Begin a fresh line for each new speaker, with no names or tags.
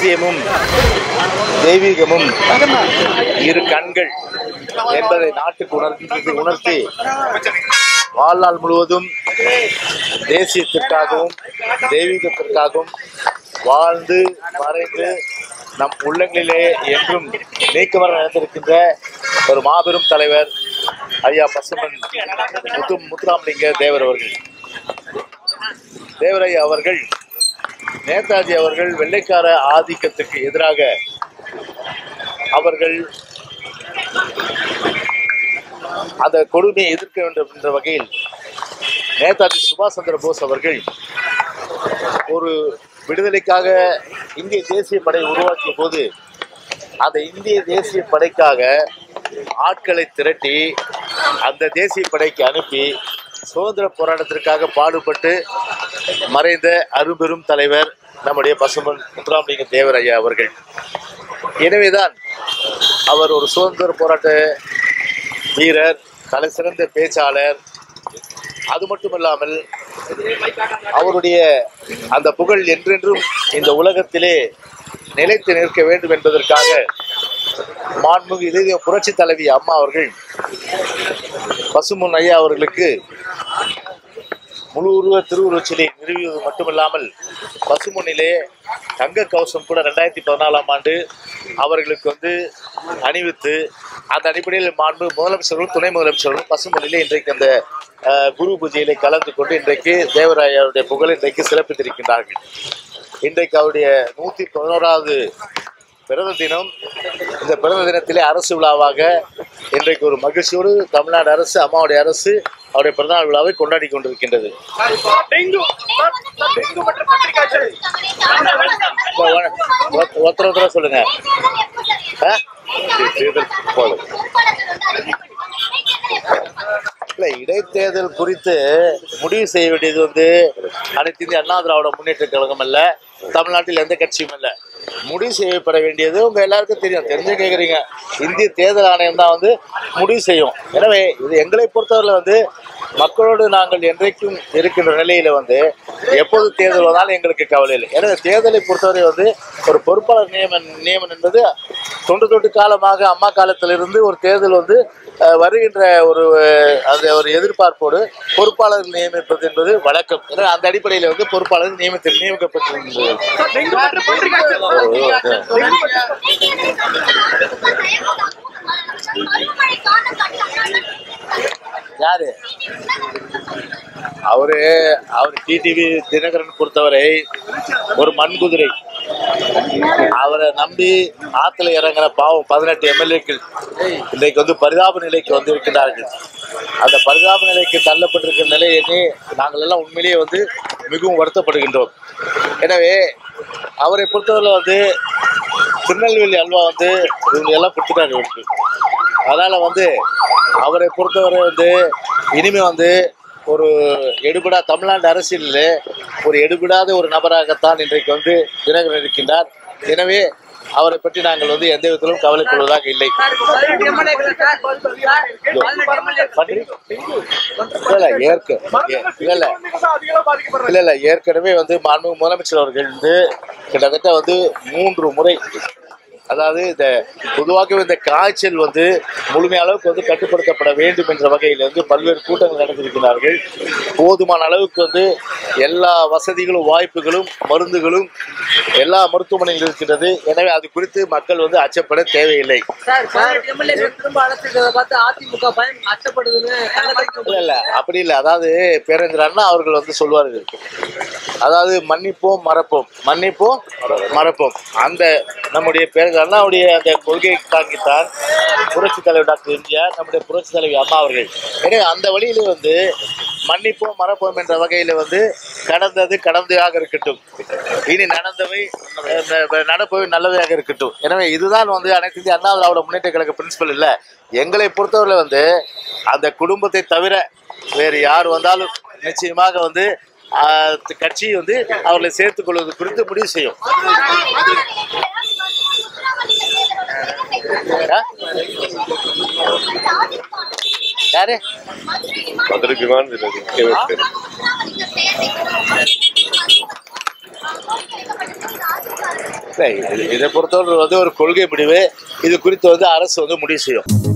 தேசியமும் தெய்வீகமும் இரு கண்கள் என்பதை நாட்டுக்கு உணர்த்தி உணர்த்தி வாழ்நாள் முழுவதும் தேசியத்திற்காகவும் தெய்வீகத்திற்காகவும் வாழ்ந்து மறைந்து நம் உள்ளங்களிலே என்றும் நீக்கமர நடந்திருக்கின்ற ஒரு மாபெரும் தலைவர் ஐயா பசுமன் முத்து முத்துராமலிங்க தேவர் அவர்கள் தேவரையா அவர்கள் நேதாஜி அவர்கள் வெள்ளைக்கார ஆதிக்கத்துக்கு எதிராக அவர்கள் அந்த கொடுமையை எதிர்க்க வேண்டும் என்ற வகையில் நேதாஜி சுபாஷ் சந்திர போஸ் அவர்கள் ஒரு விடுதலைக்காக இந்திய தேசிய படை உருவாக்கிய போது அந்த இந்திய தேசிய படைக்காக ஆட்களை திரட்டி அந்த தேசிய படைக்கு அனுப்பி சுதந்திர போராட்டத்திற்காக பாடுபட்டு மறைந்த அரும்பெரும் தலைவர் நம்முடைய பசுமன் முத்துராமலிங்க தேவர் ஐயா அவர்கள் எனவேதான் அவர் ஒரு சுதந்திர போராட்ட வீரர் தலை சிறந்த பேச்சாளர் அது மட்டுமல்லாமல் அவருடைய அந்த புகழ் என்றென்றும் இந்த உலகத்திலே நிலைத்து நிற்க வேண்டும் என்பதற்காக மாண்புமிகு இதய புரட்சி தலைவி அம்மா அவர்கள் பசுமுன் ஐயா அவர்களுக்கு முழு உருவ திருவுருவச்சிலை நிறுவியது மட்டுமல்லாமல் பசுமொன்னிலே தங்க கவசம் கூட ரெண்டாயிரத்தி பதினாலாம் ஆண்டு அவர்களுக்கு வந்து அணிவித்து அந்த அடிப்படையில் மாண்பு முதலமைச்சர்களும் துணை முதலமைச்சர்களும் பசுமொழியிலே இன்றைக்கு அந்த அஹ், குரு பூஜையிலே கலந்து கொண்டு இன்றைக்கு தேவராயருடைய புகழ் இன்றைக்கு சிறப்பித்திருக்கின்றார்கள் இன்றைக்கு அவருடைய நூற்றி பதினோராவது பிறந்த தினம் இந்த பிறந்த தினத்திலே அரசு விழாவாக இன்றைக்கு ஒரு மகிழ்ச்சியோடு தமிழ்நாடு அரசு அம்மாவுடைய அரசு அவருடைய பிறந்தநாள் விழாவை கொண்டாடி கொண்டிருக்கின்றது
டெங்கு டெங்கு மற்றும் கத்திரிக்காய்ச்சல்
இப்போ ஒ- ஒ- ஒருத்தர் ஒருத்தர சொல்லுங்க ஆ? தேர்தல் போதும். இல்ல இடைத்தேர்தல் குறித்து முடிவு செய்ய வேண்டியது வந்து அனைத்து இந்திய அண்ணா திராவிட முன்னேற்ற கழகம் அல்ல தமிழ்நாட்டில் எந்த கட்சியும் அல்ல முடிவு செய்யப்பட வேண்டியது உங்க எல்லாருக்கும் தெரியும் தெரிஞ்சு கேக்குறீங்க இந்திய தேர்தல் ஆணையம் தான் வந்து முடிவு செய்யும் எனவே இது எங்களை பொறுத்தவரையில் வந்து மக்களோடு நாங்கள் என்றைக்கும் இருக்கின்ற நிலையில வந்து எப்போது தேர்தல் வந்தாலும் எங்களுக்கு கவலை இல்லை எனவே தேர்தலை பொறுத்தவரை வந்து ஒரு பொறுப்பாளர் நியமன் நியமனம் என்பது தொன்று தொட்டு காலமாக அம்மா காலத்திலிருந்து ஒரு தேர்தல் வந்து அஹ், வருகின்ற ஒரு அஹ், அந்த ஒரு எதிர்பார்ப்போடு பொறுப்பாளர் நியமிப்பது என்பது வழக்கம் எனவே அந்த அடிப்படையில் வந்து பொறுப்பாளர் நியமித்து நியமிக்கப்பட்டிருந்தது
டெங்கு மற்றும் கத்திரிக்காய்ச்சல்
யாரு அவரு அவர் டிடிவி தினகரன் பொறுத்தவரை ஒரு மண்குதிரை அவரை நம்பி ஆத்துல இறங்குற பாவம் பதினெட்டு எம்எல்ஏக்கள் இன்றைக்கு வந்து பரிதாப நிலைக்கு வந்து இருக்கின்றார்கள் அந்த பரிதாப நிலைக்கு தள்ளப்பட்டிருக்கிற நிலை எண்ணி நாங்கள் எல்லாம் உண்மையிலேயே வந்து மிகவும் வருத்தப்படுகின்றோம் எனவே அவரை பொறுத்தவரை வந்து திருநெல்வேலி அல்வா வந்து இவங்க எல்லாம் கொடுத்துட்டாங்க இவருக்கு அதனால வந்து அவரை பொறுத்தவரை வந்து இனிமே வந்து ஒரு எடுபடா தமிழ்நாடு அரசியலில் ஒரு எடுபடாத ஒரு நபராகத்தான் இன்றைக்கு வந்து தினகரன் இருக்கின்றார் எனவே அவரை பற்றி நாங்கள் வந்து எந்த விதத்திலும் கவலை கொள்வதாக இல்லை பன்றி? இல்ல இல்ல ஏற்க ஏ- இல்ல இல்ல
அதிகம் பாதிக்கப்படுறது
இல்ல இல்ல ஏற்கனவே வந்து மாண்பு முதலமைச்சர் அவர்கள் வந்து கிட்டத்தட்ட வந்து மூன்று முறை அதாவது இந்த பொதுவாகவே இந்த காய்ச்சல் வந்து முழுமை அளவுக்கு வந்து கட்டுப்படுத்தப்பட வேண்டும் என்ற வகையில் வந்து பல்வேறு கூட்டங்கள் நடந்திருக்கிறார்கள் போதுமான அளவுக்கு வந்து எல்லா வசதிகளும் வாய்ப்புகளும் மருந்துகளும் எல்லா மருத்துவமனையில் இருக்கின்றது எனவே அது குறித்து மக்கள் வந்து அச்சப்பட தேவையில்லை
சார் பதினெட்டு எம்எல்ஏ திரும்ப அழைச்சிருக்கிறத பார்த்து அதிமுக பயம் அச்சப்படுதுன்னு கண்டனம்
இல்ல இல்ல அப்படி இல்லை அதாவது பேரறிஞர் அண்ணா அவர்கள் வந்து சொல்வார்கள் அதாவது மன்னிப்போம் மறப்போம் மன்னிப்போம் மறப்போம் அந்த நம்முடைய பேரறிஞர் அண்ணாவுடைய அந்த கொள்கையை தாங்கித்தான் புரட்சி தலைவர் டாக்டர் எம்ஜிஆர் நம்முடைய புரட்சி தலைவி அம்மா அவர்கள் எனவே அந்த வழியில வந்து மன்னிப்போம் மறப்போம் என்ற வகையில வந்து கடந்தது கடந்தையாக இருக்கட்டும் இனி நடந்தவை அஹ், ந- நடப்பவை நல்லவையாக இருக்கட்டும் எனவே இதுதான் வந்து அனைத்து இந்திய அண்ணா திராவிட முன்னேற்ற கழக பிரின்சிபல் இல்லை எங்களை பொறுத்தவரை வந்து அந்த குடும்பத்தை தவிர வேறு யார் வந்தாலும் நிச்சயமாக வந்து ஆஹ், கட்சி வந்து அவர்களை சேர்த்துக் கொள்வது குறித்து முடிவு செய்யும் ஆ? யாரு
மதுரை விமான நிலையம் கேள்வி
மதுரை
இல்லை, இது- இதை பொறுத்தவரை வந்து ஒரு கொள்கை முடிவு இது குறித்து வந்து அரசு வந்து முடிவு செய்யும்